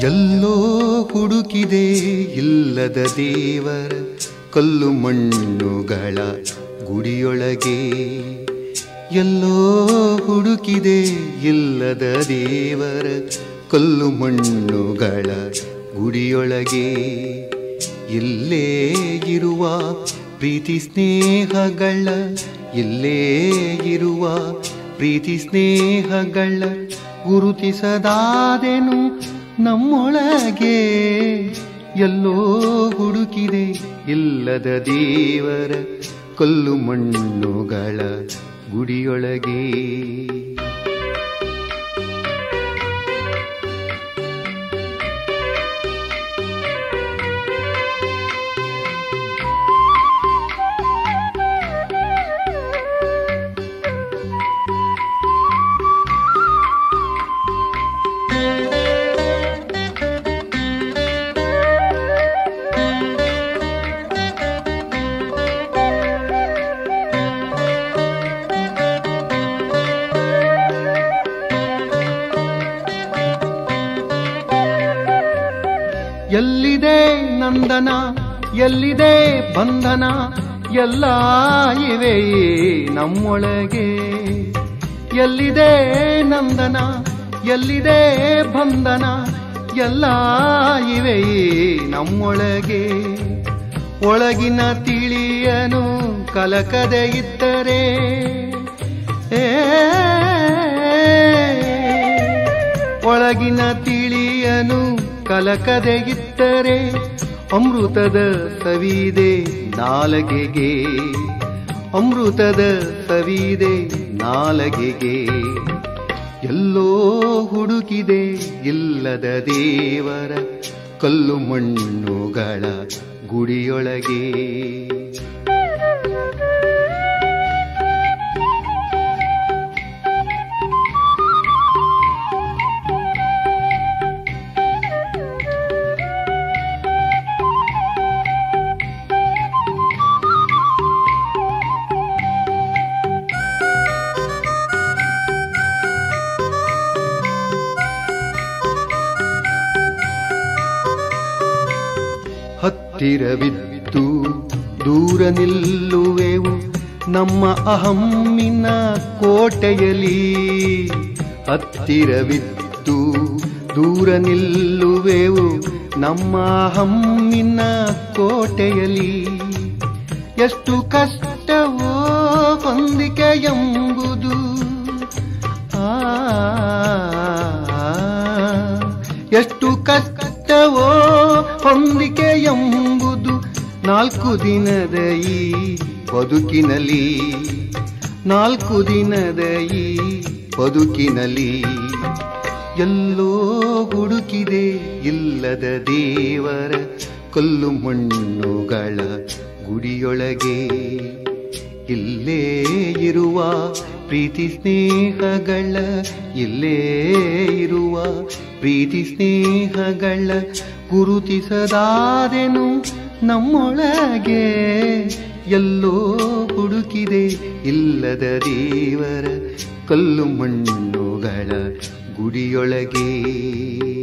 ಎಲ್ಲೋ ಹುಡುಕಿದೆ ಇಲ್ಲದ ದೇವರ ಕಲ್ಲು ಮಣ್ಣುಗಳ ಗುಡಿಯೊಳಗೆ ಎಲ್ಲೋ ಹುಡುಕಿದೆ ಇಲ್ಲದ ದೇವರ ಕಲ್ಲು ಮಣ್ಣುಗಳ ಗುಡಿಯೊಳಗೆ ಇಲ್ಲೇ ಇರುವ ಪ್ರೀತಿ ಸ್ನೇಹಗಳ ಇಲ್ಲೇ ಇರುವ ಪ್ರೀತಿ ಸ್ನೇಹಗಳ ಗುರುತಿಸದಾದೆನು ನಮ್ಮೊಳಗೆ ಎಲ್ಲೋ ಹುಡುಕಿದೆ ಇಲ್ಲದ ದೇವರ ಕಲ್ಲು ಮಣ್ಣುಗಳ ಗುಡಿಯೊಳಗೆ ಎಲ್ಲಿದೆ ನಂದನ ಎಲ್ಲಿದೆ ಬಂಧನ ಎಲ್ಲ ಇವೆ ನಮ್ಮೊಳಗೆ ಎಲ್ಲಿದೆ ನಂದನ ಎಲ್ಲಿದೆ ಬಂಧನ ಎಲ್ಲ ಇವೆ ನಮ್ಮೊಳಗೆ ಒಳಗಿನ ತಿಳಿಯನು ಕಲಕದೆ ಇದ್ದರೆ ಏ ಒಳಗಿನ ತಿಳಿಯನು ಕಲಕದೆ ಇದ್ದರೆ ಅಮೃತದ ಸವಿದೆ ನಾಲಗೆಗೆ ಅಮೃತದ ಸವಿದೆ ನಾಲಗೆಗೆ ಎಲ್ಲೋ ಹುಡುಕಿದೆ ಇಲ್ಲದ ದೇವರ ಕಲ್ಲು ಮಣ್ಣುಗಳ ಗುಡಿಯೊಳಗೆ ಹತ್ತಿರವಿದ್ದು ದೂರ ನಿಲ್ಲುವೆವು ನಮ್ಮ ಅಹಮ್ಮಿನ ಕೋಟೆಯಲಿ ಹತ್ತಿರವಿದ್ದು ದೂರ ನಿಲ್ಲುವೆವು ನಮ್ಮ ಅಹಮ್ಮಿನ ಕೋಟೆಯಲಿ ಎಷ್ಟು ಕಷ್ಟವೋ ಹೊಂದಿಕೆ ಎಂಬುದು ಆ ಎಷ್ಟು ಕಷ್ಟವೋ ಹೊಂದಿಕೆ ಎಂಬುದು ನಾಲ್ಕು ದಿನದ ಈ ಬದುಕಿನಲ್ಲಿ ನಾಲ್ಕು ದಿನದ ಈ ಬದುಕಿನಲ್ಲಿ ಎಲ್ಲೋ ಹುಡುಕಿದೆ ಇಲ್ಲದ ದೇವರ ಕಲ್ಲು ಮಣ್ಣುಗಳ ಗುಡಿಯೊಳಗೆ ಇಲ್ಲೇ ಇರುವ ಪ್ರೀತಿ ಸ್ನೇಹಗಳ ಇಲ್ಲೇ ಇರುವ ಪ್ರೀತಿ ಸ್ನೇಹಗಳ ಗುರುತಿಸದಾದೆನು ನಮ್ಮೊಳಗೆ ಎಲ್ಲೋ ಹುಡುಕಿದೆ ಇಲ್ಲದ ದೇವರ ಕಲ್ಲು ಮಣ್ಣುಗಳ ಗುಡಿಯೊಳಗೆ